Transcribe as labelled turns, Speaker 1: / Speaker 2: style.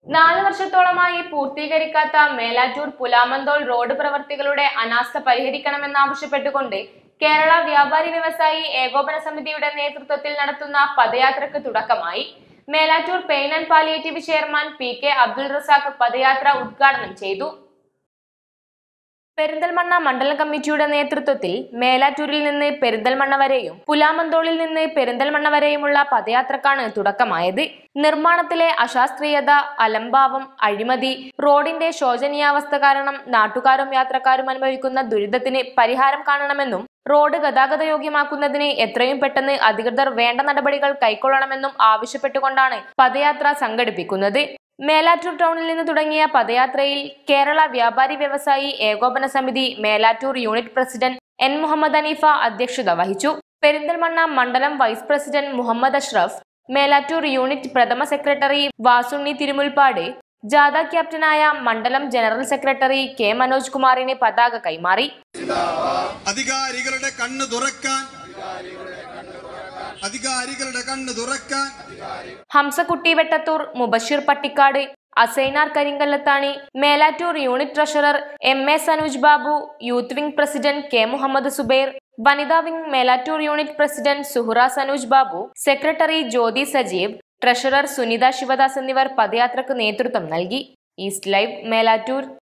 Speaker 1: നാല് വർഷത്തോളമായി പൂർത്തീകരിക്കാത്ത മേലാറ്റൂർ പുലാമന്തോൾ റോഡ് പ്രവർത്തികളുടെ അനാസ്ഥ പരിഹരിക്കണമെന്നാവശ്യപ്പെട്ടുകൊണ്ട് കേരള വ്യാപാരി വ്യവസായി ഏകോപന സമിതിയുടെ നേതൃത്വത്തിൽ നടത്തുന്ന പദയാത്രയ്ക്ക് തുടക്കമായി Melattur pain and palliative chairman P K Abdul Razak പദയാത്ര ഉദ്ഘാടനം ചെയ്തു പെരിന്തൽമണ്ണ മണ്ഡലം കമ്മിറ്റിയുടെ നേതൃത്വത്തിൽ മേലാറ്റൂരിൽ നിന്ന് പെരിന്തൽമണ്ണ വരെയും പുലാമന്തോളിൽ നിന്ന് പെരിന്തൽമണ്ണ വരെയുമുള്ള പദയാത്രക്കാണ് തുടക്കമായത് നിർമ്മാണത്തിലെ അശാസ്ത്രീയത അലംഭാവം അഴിമതി റോഡിന്റെ ശോചനീയാവസ്ഥ കാരണം നാട്ടുകാരും യാത്രക്കാരും അനുഭവിക്കുന്ന ദുരിതത്തിന് പരിഹാരം കാണണമെന്നും റോഡ് ഗതാഗത യോഗ്യമാക്കുന്നതിന് എത്രയും പെട്ടെന്ന് അധികൃതർ വേണ്ട നടപടികൾ കൈക്കൊള്ളണമെന്നും ആവശ്യപ്പെട്ടുകൊണ്ടാണ് പദയാത്ര സംഘടിപ്പിക്കുന്നത് മേലാറ്റൂർ ടൗണിൽ നിന്ന് തുടങ്ങിയ പദയാത്രയിൽ കേരള വ്യാപാരി വ്യവസായി ഏകോപന സമിതി Melattur unit president N Muhammad Aneefa അധ്യക്ഷത വഹിച്ചു പെരിന്തൽമണ്ണ മണ്ഡലം vice president Muhammad Ashraf Melattur unit പ്രഥമ സെക്രട്ടറി വാസുണ്ണി തിരുമുൽപ്പാട് ജാഥ ക്യാപ്റ്റനായ മണ്ഡലം ജനറൽ സെക്രട്ടറി കെ മനോജ് കുമാറിന് പതാക കൈമാറി
Speaker 2: അധികാരികളുടെ കണ്ണ് തുറക്കാൻ അധികാരികളുടെ കണ്ണ് തുറക്കാൻ
Speaker 1: Hamsakutty Vettathur Mubasheer Pattikkad Asainar Karinkallathani Melattur unit treasurer M A Sanooj Babu youth wing president K Muhammad Zubair വനിതാ wing Melattur unit president Suhara Sanooj Babu secretary Jyothi Sajeev treasurer Sunitha Sivadas എന്നിവർ പദയാത്രക്ക് നേതൃത്വം നൽകി ഈസ്റ്റ് ലൈവ് മേലാറ്റൂർ